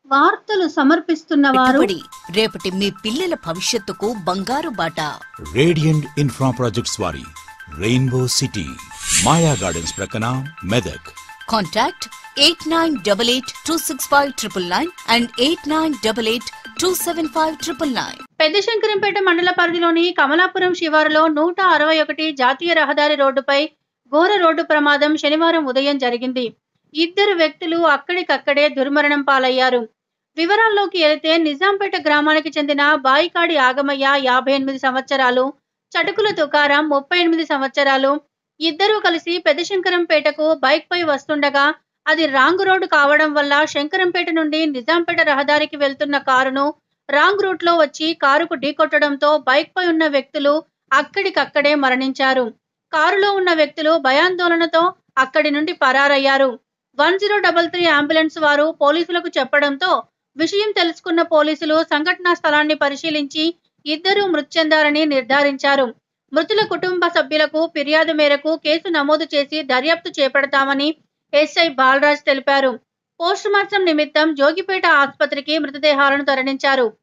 వార్తలు సమర్పిస్తున్న వారు పెట్టుబడి రేపటి మీ పిల్లల భవిష్యత్తుకు బంగారు బాట రేడియంట్ ఇన్ఫ్రా ప్రాజెక్ట్స్ వారి రెయిన్బో సిటీ మాయా గార్డెన్స్ ప్రక్కన Medak contact eight nine double eight two six five triple nine and eight nine double eight two seven five triple nine Pedda Shankarampet మండల పరిధిలోని కమలాపురం శివారులో నూట అరవై ఒకటి జాతీయ రహదారి రోడ్డుపై ఘోర రోడ్డు ప్రమాదం శనివారం ఉదయం జరిగింది ఇద్దరు వ్యక్తులు అక్కడికక్కడే దుర్మరణం పాలయ్యారు వివరాల్లోకి వెళితే నిజాంపేట గ్రామానికి చెందిన బాయికాడి ఆగమయ్య యాభై ఎనిమిది సంవత్సరాలు చటుకుల తుకారం ముప్పై ఎనిమిది సంవత్సరాలు ఇద్దరూ కలిసి పెద్ద శంకరంపేటకు బైక్ పై వస్తుండగా అది రాంగ్ రోడ్డు కావడం వల్ల శంకరంపేట నుండి నిజాంపేట రహదారికి వెళ్తున్న కారును రాంగ్ రూట్ లో వచ్చి కారుకు ఢీకొట్టడంతో బైక్ పై ఉన్న వ్యక్తులు అక్కడికక్కడే మరణించారు కారులో ఉన్న వ్యక్తులు భయాందోళనతో అక్కడి నుండి పరారయ్యారు one zero double three ambulance వారు పోలీసులకు చెప్పడంతో విషయం తెలుసుకున్న పోలీసులు సంఘటనా స్థలాన్ని పరిశీలించి ఇద్దరూ మృతి చెందారని నిర్ధారించారు మృతుల కుటుంబ సభ్యులకు ఫిర్యాదు మేరకు కేసు నమోదు చేసి దర్యాప్తు చేపడతామని ఎస్ఐ బాలరాజ్ తెలిపారు పోస్టుమార్టం నిమిత్తం జోగిపేట ఆసుపత్రికి మృతదేహాలను తరలించారు